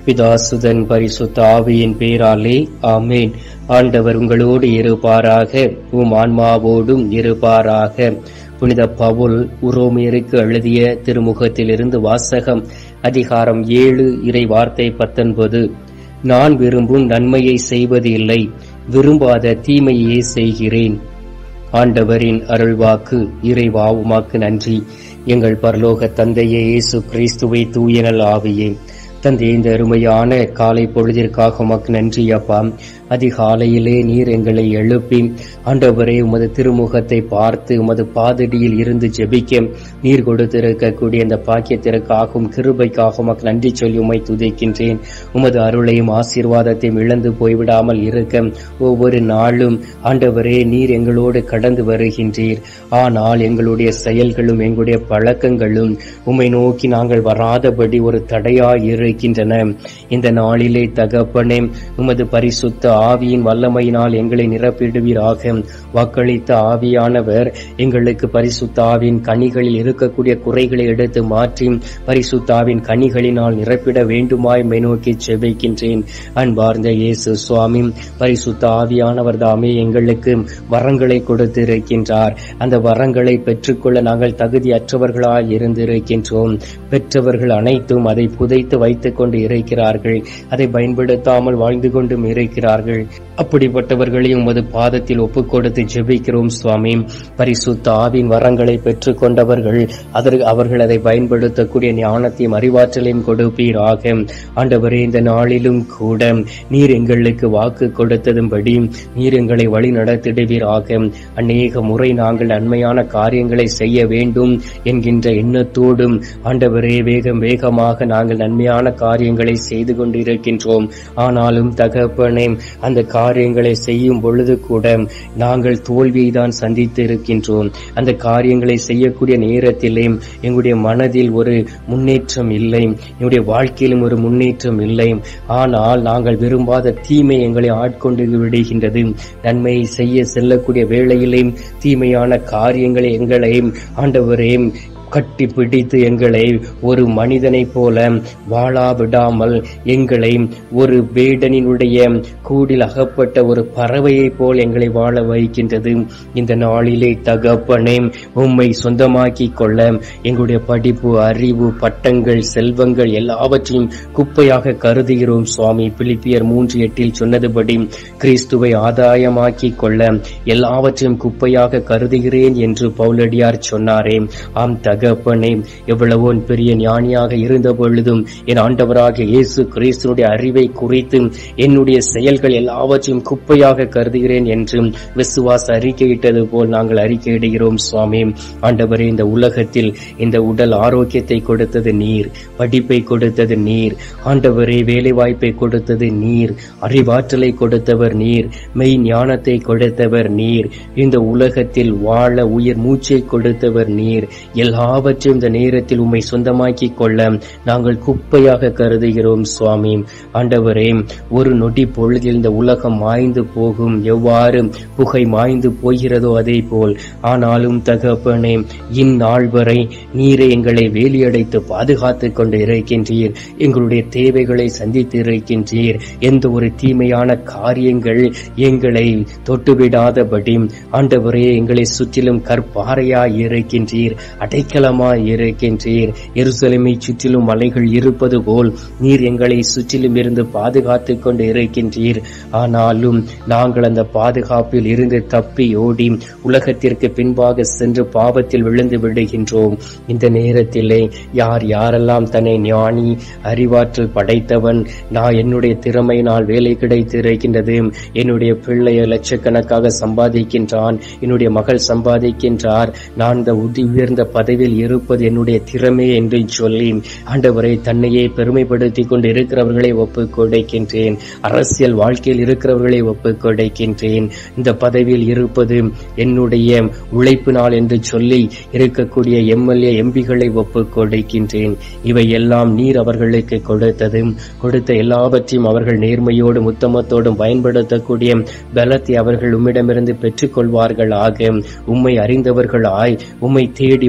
பிதாசுதன் பரிசுத்த ஆவியின் பேராலே ஆமேன் ஆண்டவர் உங்களோடு இருப்பாராக உம் ஆன்மாவோடும் இருப்பாராக புனித பவுல் உரோமியருக்கு எழுதிய திருமுகத்திலிருந்து வாசகம் அதிகாரம் ஏழு இறை வார்த்தை பத்தொன்பது நான் விரும்பும் நன்மையை செய்வது இல்லை விரும்பாத தீமையே செய்கிறேன் ஆண்டவரின் அருள்வாக்கு இறைவா உமாக்கு நன்றி எங்கள் பரலோக தந்தையே இயேசு கிறிஸ்துவை தூயனல் ஆவியே தந்தை இந்த அருமையான காலை பொழுதிற்காக உமக்கு நன்றி அப்பா அதிகாலையிலே நீர் எங்களை எழுப்பி ஆண்டவரே உமது திருமுகத்தை பார்த்து உமது பாதடியில் இருந்து ஜெபிக்க நீர் கொடுத்திருக்கக்கூடிய இந்த பாக்கியத்திற்காகவும் கிருபைக்காகவும் உமக்கு நன்றி சொல்லி உமை துதைக்கின்றேன் உமது அருளையும் ஆசீர்வாதத்தையும் இழந்து போய்விடாமல் இருக்க ஒவ்வொரு நாளும் ஆண்டவரே நீர் எங்களோடு கடந்து வருகின்றீர் ஆனால் எங்களுடைய செயல்களும் எங்களுடைய பழக்கங்களும் உம்மை நோக்கி நாங்கள் வராதபடி ஒரு தடையாய் இருக்கின்றன இந்த நாளிலே தகப்பனே உமது பரிசுத்த ஆவியின் வல்லமையினால் எங்களை நிரப்பிடுவீராக வாக்களித்த ஆவியானவர் எங்களுக்கு பரிசுத்த ஆவியின் கனிகளில் இருக்கக்கூடிய குறைகளை எடுத்து மாற்றி பரிசுத்த ஆவின் கனிகளினால் நிரப்பிட வேண்டுமாய் மை நோக்கி செபிக்கின்றேன் அன்பார்ந்த இயேசு சுவாமி பரிசுத்த ஆவியானவர் தாமே எங்களுக்கு வரங்களை கொடுத்திருக்கின்றார் அந்த வரங்களை பெற்றுக்கொள்ள நாங்கள் தகுதியற்றவர்களாய் இருந்திருக்கின்றோம் பெற்றவர்கள் அனைத்தும் அதை புதைத்து வைத்துக் கொண்டு இருக்கிறார்கள் அதை பயன்படுத்தாமல் வாழ்ந்து கொண்டும் இருக்கிறார்கள் அப்படிப்பட்டவர்களையும் உமது பாதத்தில் ஒப்புக் கொடுத்து ஜெபிக்கிறோம் சுவாமி பரிசுத்த ஆவின் வரங்களை பெற்றுக் கொண்டவர்கள் அதற்கு அவர்கள் அதை பயன்படுத்தக்கூடிய ஞானத்தையும் அறிவாற்றலையும் கொடுப்பீராக ஆண்டவரே இந்த நாளிலும் கூட நீர் எங்களுக்கு வாக்கு கொடுத்ததும்படி நீர் எங்களை வழி நடத்திடுவீராக அநேக முறை நாங்கள் நன்மையான காரியங்களை செய்ய வேண்டும் என்கின்ற எண்ணத்தோடும் ஆண்டவரே வேகம் வேகமாக நாங்கள் நன்மையான காரியங்களை செய்து கொண்டிருக்கின்றோம் ஆனாலும் தகப்பனே அந்த காரியங்களை செய்யும் பொழுது கூட நாங்கள் தோல்வியை தான் சந்தித்து இருக்கின்றோம் அந்த காரியங்களை செய்யக்கூடிய நேரத்திலே எங்களுடைய மனதில் ஒரு முன்னேற்றம் இல்லை எங்களுடைய வாழ்க்கையிலும் ஒரு முன்னேற்றம் இல்லை ஆனால் நாங்கள் விரும்பாத தீமை எங்களை ஆட்கொண்டு விடுகின்றது நன்மையை செய்ய செல்லக்கூடிய வேளையிலே தீமையான காரியங்களை எங்களை ஆண்டவரே கட்டி பிடித்து எங்களை ஒரு மனிதனைப் போல வாழா விடாமல் எங்களை ஒரு வேடனினுடைய கூடில் அகப்பட்ட ஒரு பறவையைப் போல் எங்களை வாழ வைக்கின்றது இந்த நாளிலே தகப்பனே உம்மை சொந்தமாக்கி கொள்ள எங்களுடைய படிப்பு அறிவு பட்டங்கள் செல்வங்கள் எல்லாவற்றையும் குப்பையாக கருதுகிறோம் சுவாமி பிலிப்பியர் மூன்று எட்டில் சொன்னதுபடி கிறிஸ்துவை ஆதாயமாக்கி கொள்ள எல்லாவற்றையும் குப்பையாக கருதுகிறேன் என்று பவுலடியார் சொன்னாரே ஆம் தகப்பனே எவ்வளவோ பெரிய ஞானியாக இருந்த பொழுதும் என் ஆண்டவராக இயேசு கிறிஸ்துனுடைய அறிவை குறித்து என்னுடைய செயல்கள் எல்லாவற்றையும் குப்பையாக கருதுகிறேன் என்று விசுவாச அறிக்கையிட்டது போல் நாங்கள் அறிக்கையிடுகிறோம் சுவாமி ஆண்டவரே இந்த உலகத்தில் இந்த உடல் ஆரோக்கியத்தை கொடுத்தது நீர் படிப்பை கொடுத்தது நீர் ஆண்டவரே வேலை வாய்ப்பை கொடுத்தது நீர் அறிவாற்றலை கொடுத்தவர் நீர் மெய் ஞானத்தை கொடுத்தவர் நீர் இந்த உலகத்தில் வாழ உயிர் மூச்சை கொடுத்தவர் நீர் எல்லாவற்றையும் இந்த நேரத்தில் உம்மை சொந்தமாக்கி கொள்ள நாங்கள் குப்பையாக கருதுகிறோம் சுவாமி ஆண்டவரே ஒரு நொடி பொழுதில் இந்த உலகம் மாய்ந்து போகும் எவ்வாறு புகை மாய்ந்து போகிறதோ அதே போல் ஆனாலும் தகப்பனே இந்நாள் வரை நீரை எங்களை வேலியடைத்து பாதுகாத்துக் கொண்டு இருக்கின்றீர் எங்களுடைய தேவைகளை சந்தித்து இருக்கின்றீர் எந்த ஒரு தீமையான காரியங்கள் எங்களை தொட்டுவிடாதபடி ஆண்டவரே எங்களை சுற்றிலும் கற்பாறையாய் இருக்கின்றீர் அடைக்கலமாய் இருக்கின்றீர் எருசலேமை சுற்றிலும் மலைகள் இருப்பது போல் நீர் எங்களை சுற்றிலும் இருந்து பாதுகாத்துக் கொண்டு இருக்கின்றீர் ஆனாலும் நாங்கள் அந்த பாதுகாப்பில் இருந்து தப்பி ஓடி உலகத்திற்கு பின்பாக சென்று பாவத்தில் விழுந்து விடுகின்றோம் இந்த நேரத்திலே யார் யாரெல்லாம் தன்னை ஞானி அறிவாற்றல் படைத்தவன் நான் என்னுடைய திறமையினால் வேலை கிடைத்து இருக்கின்றது என்னுடைய பிள்ளைய லட்சக்கணக்காக சம்பாதிக்கின்றான் என்னுடைய மகள் சம்பாதிக்கின்றார் நான் இந்த உதி உயர்ந்த பதவியில் இருப்பது என்னுடைய திறமை என்று சொல்லி ஆண்டவரை தன்னையே பெருமைப்படுத்தி கொண்டு இருக்கிறவர்களை ஒப்புக் கொடுக்கின்றேன் அரசியல் வாழ்க்கையில் இருக்கிறவர்களை ஒப்புக் கொடுக்கின்றேன் இந்த பதவியில் இருப்பது என்னுடைய உழைப்பினால் என்று சொல்லி இருக்கக்கூடிய எம்எல்ஏ எம்பிகளை ஒப்புக் கொடுக்கின்றேன் இவை எல்லாம் நீர் அவர்களுக்கு கொடுத்தது கொடுத்த எல்லாவற்றையும் அவர்கள் நேர்மையோடும் உத்தமத்தோடும் பயன்படுத்தக்கூடிய பலத்தை அவர்கள் உம்மிடமிருந்து பெற்றுக் கொள்வார்கள் ஆக உம்மை அறிந்தவர்களாய் உம்மை தேடி வருவார்கள்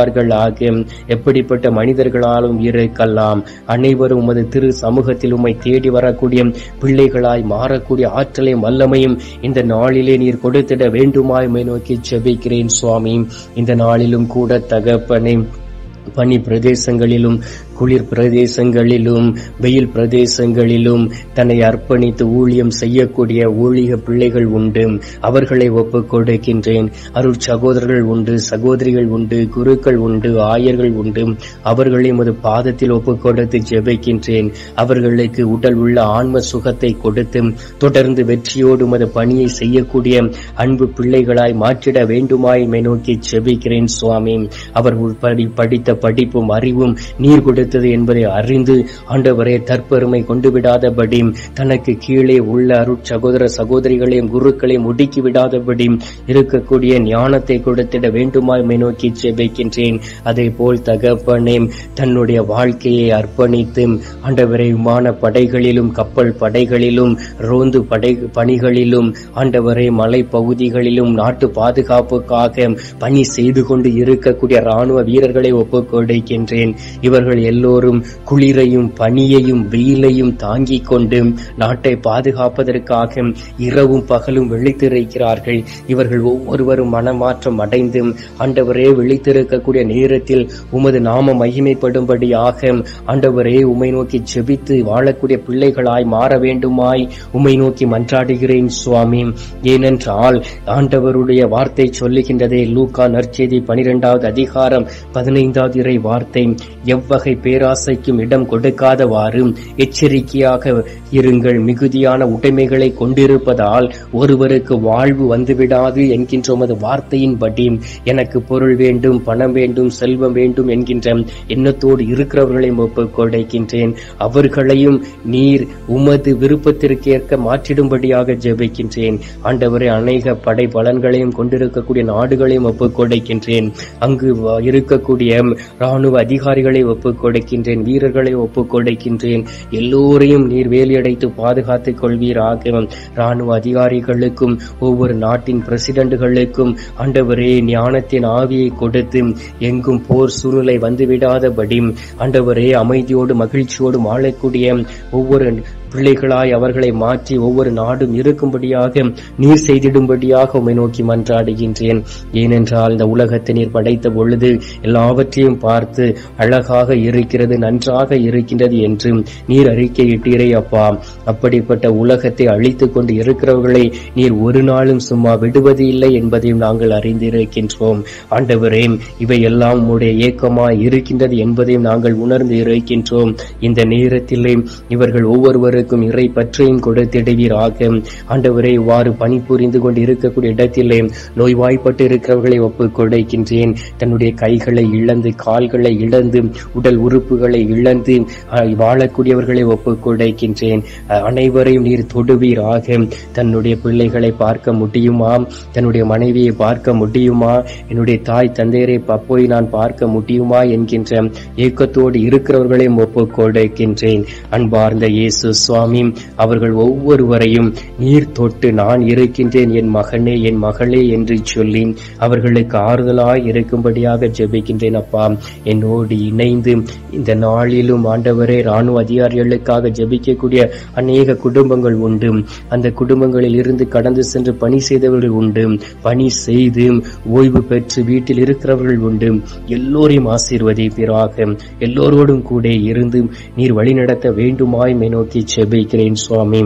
இருப்பார்களாக எப்படிப்பட்ட மனிதர்களாலும் இருக்கலாம் அனைவரும் உமது திரு சமூகத்தில் உம்மை தேடி வரக்கூடிய பிள்ளைகளாய் மாறக்கூடிய ஆற்றலையும் வல்லமையும் இந்த நாளிலே நீர் கொடுத்திட வேண்டுமாய் உம்மை நோக்கி ஜெபிக்கிறேன் சுவாமி இந்த நாளிலும் கூட தகப்பனே பனி பிரதேசங்களிலும் குளிர் பிரதேசங்களிலும் வெயில் பிரதேசங்களிலும் தன்னை அர்ப்பணித்து ஊழியம் செய்யக்கூடிய ஊழிய பிள்ளைகள் உண்டு அவர்களை ஒப்புக் கொடுக்கின்றேன் அருள் சகோதரர்கள் உண்டு சகோதரிகள் உண்டு குருக்கள் உண்டு ஆயர்கள் உண்டு அவர்களை உமது பாதத்தில் ஒப்புக் கொடுத்து ஜெபிக்கின்றேன் அவர்களுக்கு உடல் உள்ள ஆன்ம சுகத்தை கொடுத்து தொடர்ந்து வெற்றியோடு உமது பணியை செய்யக்கூடிய அன்பு பிள்ளைகளாய் மாற்றிட வேண்டுமாய் மை நோக்கி ஜெபிக்கிறேன் சுவாமி அவர்கள் படி படித்த படிப்பும் அறிவும் நீர் கொடுத்தது என்பதை அறிந்து ஆண்டவரே தற்பெருமை கொண்டு விடாதபடி தனக்கு கீழே உள்ள அருட் சகோதர சகோதரிகளையும் குருக்களையும் ஒடுக்கி விடாதபடி இருக்கக்கூடிய ஞானத்தை கொடுத்திட வேண்டுமாய் மை நோக்கி ஜெபிக்கின்றேன் அதே போல் தகப்பனே தன்னுடைய வாழ்க்கையை அர்ப்பணித்து ஆண்டவரை விமான படைகளிலும் கப்பல் படைகளிலும் ரோந்து படை பணிகளிலும் ஆண்டவரை மலை பகுதிகளிலும் நாட்டு பாதுகாப்புக்காக பணி செய்து கொண்டு இருக்கக்கூடிய ராணுவ வீரர்களை ஒப்புக் கொடுக்கின்றேன் இவர்கள் எல்லோரும் குளிரையும் பனியையும் வெயிலையும் தாங்கிக் கொண்டு நாட்டை பாதுகாப்பதற்காக இரவும் பகலும் விழித்திருக்கிறார்கள் இவர்கள் ஒவ்வொருவரும் மனமாற்றம் அடைந்து ஆண்டவரே விழித்திருக்கக்கூடிய நேரத்தில் உமது நாம மகிமைப்படும்படியாக ஆண்டவரே உமை நோக்கி செபித்து வாழக்கூடிய பிள்ளைகளாய் மாற வேண்டுமாய் உமை நோக்கி மன்றாடுகிறேன் சுவாமி ஏனென்றால் ஆண்டவருடைய வார்த்தை சொல்லுகின்றதே லூக்கா நற்செய்தி பனிரெண்டாவது அதிகாரம் பதினைந்தாவது இறை வார்த்தை எவ்வகை பேராசைக்கும் இடம் கொடுக்காதவாறு எச்சரிக்கையாக இருங்கள் மிகுதியான உடைமைகளை கொண்டிருப்பதால் ஒருவருக்கு வாழ்வு வந்துவிடாது என்கின்ற உமது வார்த்தையின்படி எனக்கு பொருள் வேண்டும் பணம் வேண்டும் செல்வம் வேண்டும் என்கின்ற எண்ணத்தோடு இருக்கிறவர்களையும் ஒப்புக் கொடுக்கின்றேன் அவர்களையும் நீர் உமது விருப்பத்திற்கேற்க மாற்றிடும்படியாக ஜெபிக்கின்றேன் ஆண்டவரே அநேக படை பலன்களையும் கொண்டிருக்கக்கூடிய நாடுகளையும் ஒப்புக் கொடுக்கின்றேன் அங்கு வ- இருக்கக்கூடிய ராணுவ அதிகாரிகளை ஒப்புக் கொடுக்கின்றேன் வீரர்களை ஒப்புக் கொடுக்கின்றேன் எல்லோரையும் நீர் வேலியடைத்து பாதுகாத்துக் கொள்வீராக ராணுவ அதிகாரிகளுக்கும் ஒவ்வொரு நாட்டின் பிரசிடண்டுகளுக்கும் ஆண்டவரே ஞானத்தின் ஆவியை கொடுத்து எங்கும் போர் சூழ்நிலை வந்துவிடாதபடி ஆண்டவரே அமைதியோடு மகிழ்ச்சியோடு வாழக்கூடிய ஒவ்வொரு பிள்ளைகளாய் அவர்களை மாற்றி ஒவ்வொரு நாடும் இருக்கும்படியாக நீர் செய்திடும்படியாக உம்மை நோக்கி மன்றாடுகின்றேன் ஏனென்றால் இந்த உலகத்தை நீர் படைத்த பொழுது எல்லாவற்றையும் பார்த்து அழகாக இருக்கிறது நன்றாக இருக்கின்றது என்று நீர் அறிக்கையிட்டீரே அப்பா அப்படிப்பட்ட உலகத்தை அழித்துக் கொண்டு இருக்கிறவர்களை நீர் ஒரு நாளும் சும்மா விடுவது இல்லை என்பதையும் நாங்கள் அறிந்திருக்கின்றோம் ஆண்டவரே இவை எல்லாம் உம்முடைய ஏக்கமாய் இருக்கின்றது என்பதையும் நாங்கள் உணர்ந்து இருக்கின்றோம் இந்த நேரத்திலே இவர்கள் ஒவ்வொருவருக்கும் இறை பற்றையும் கொடுத்திடுவீராக ஆண்டவரே இவ்வாறு பணிபுரிந்து கொண்டு இருக்கக்கூடிய இடத்திலே நோய்வாய்ப்பட்டு இருக்கிறவர்களை ஒப்புக் கொடுக்கின்றேன் தன்னுடைய கைகளை இழந்து கால்களை இழந்து உடல் உறுப்புகளை இழந்து அஹ், வாழக்கூடியவர்களை ஒப்புக் கொடுக்கின்றேன் அஹ், அனைவரையும் நீர் தொடுவீராக தன்னுடைய பிள்ளைகளை பார்க்க முடியுமா தன்னுடைய மனைவியை பார்க்க முடியுமா என்னுடைய தாய் தந்தையரை போய் நான் பார்க்க முடியுமா என்கின்ற ஏக்கத்தோடு இருக்கிறவர்களையும் ஒப்புக் கொடுக்கின்றேன் அன்பார்ந்த இயேசு சுவாமி அவர்கள் ஒவ்வொருவரையும் நீர் தொட்டு நான் இருக்கின்றேன் என் மகனே என் மகளே என்று சொல்லி அவர்களுக்கு ஆறுதலாய் இருக்கும்படியாக ஜெபிக்கின்றேன் அப்பா என்னோடு இணைந்து இந்த நாளிலும் ஆண்டவரே ராணுவ அதிகாரிகளுக்காக ஜெபிக்கக்கூடிய அநேக குடும்பங்கள் உண்டு அந்த குடும்பங்களில் இருந்து கடந்து சென்று பணி செய்தவர்கள் உண்டு பணி செய்து ஓய்வு பெற்று வீட்டில் இருக்கிறவர்கள் உண்டு எல்லோரையும் ஆசீர்வதிப்பீராக எல்லோரோடும் கூட இருந்து நீர் வழிநடத்த வேண்டுமாய் மை நோக்கி செபிக்கிறேன் சுவாமி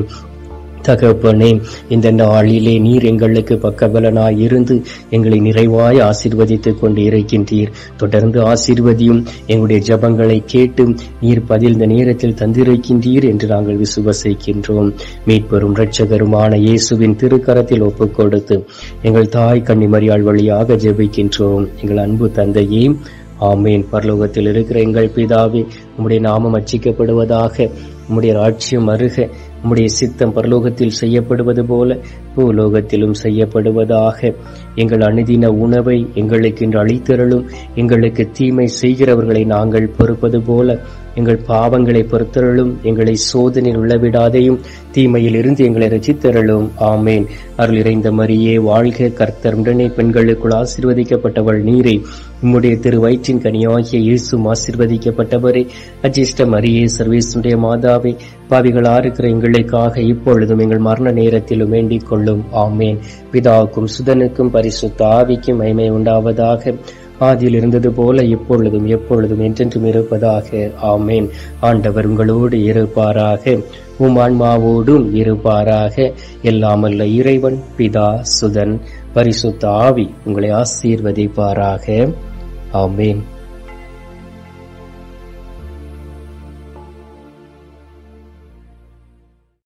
தகப்பனே இந்த நாளிலே நீர் எங்களுக்கு பக்கபலனாய் இருந்து எங்களை நிறைவாய் ஆசீர்வதித்துக் கொண்டு இருக்கின்றீர் தொடர்ந்து ஆசீர்வதியும் எங்களுடைய ஜெபங்களை கேட்டு நீர் பதில் இந்த நேரத்தில் தந்திருக்கின்றீர் என்று நாங்கள் விசுவசிக்கின்றோம் மீட்பெரும் இரட்சகருமான இயேசுவின் திருக்கரத்தில் ஒப்புக் கொடுத்து எங்கள் தாய் கன்னிமரியாள் வழியாக ஜெபிக்கின்றோம் எங்கள் அன்பு தந்தையே ஆமேன் பரலோகத்தில் இருக்கிற எங்கள் பிதாவே உம்முடைய நாமம் அச்சிக்கப்படுவதாக உம்முடைய ராட்சியம் அருக உம்முடைய சித்தம் பரலோகத்தில் செய்யப்படுவது போல பூலோகத்திலும் செய்யப்படுவதாக எங்கள் அனுதின உணவை எங்களுக்கு இன்று அளித்தருளும் எங்களுக்கு தீமை செய்கிறவர்களை நாங்கள் பொறுப்பது போல எங்கள் பாவங்களை பொறுத்தருளும் எங்களை சோதனையில் உள்ளவிடாதையும் தீமையில் இருந்து எங்களை ரசித்தருளும் ஆமேன் அருள் இறைந்த மரியே வாழ்க கர்த்தர் உடனே பெண்களுக்குள் ஆசீர்வதிக்கப்பட்டவள் நீரே உம்முடைய திரு வயிற்றின் கனியாகிய இயேசும் ஆசீர்வதிக்கப்பட்டவரே அஜிஷ்ட மரியே சர்வேசுடைய மாதாவே பாவிகளா இருக்கிற எங்களுக்காக இப்பொழுதும் எங்கள் மரண நேரத்திலும் வேண்டிக் கொள்ளும் ஆமேன் பிதாவுக்கும் சுதனுக்கும் பரிசுத்த ஆவிக்கும் மகிமை உண்டாவதாக ஆதியில் இருந்தது போல இப்பொழுதும் எப்பொழுதும் என்றென்றும் இருப்பதாக ஆமேன் ஆண்டவர் உங்களோடு இருப்பாராக உம் ஆன்மாவோடும் இருப்பாராக எல்லாமல்ல இறைவன் பிதா சுதன் பரிசுத்த ஆவி உங்களை ஆசீர்வதிப்பாராக ஆமேன்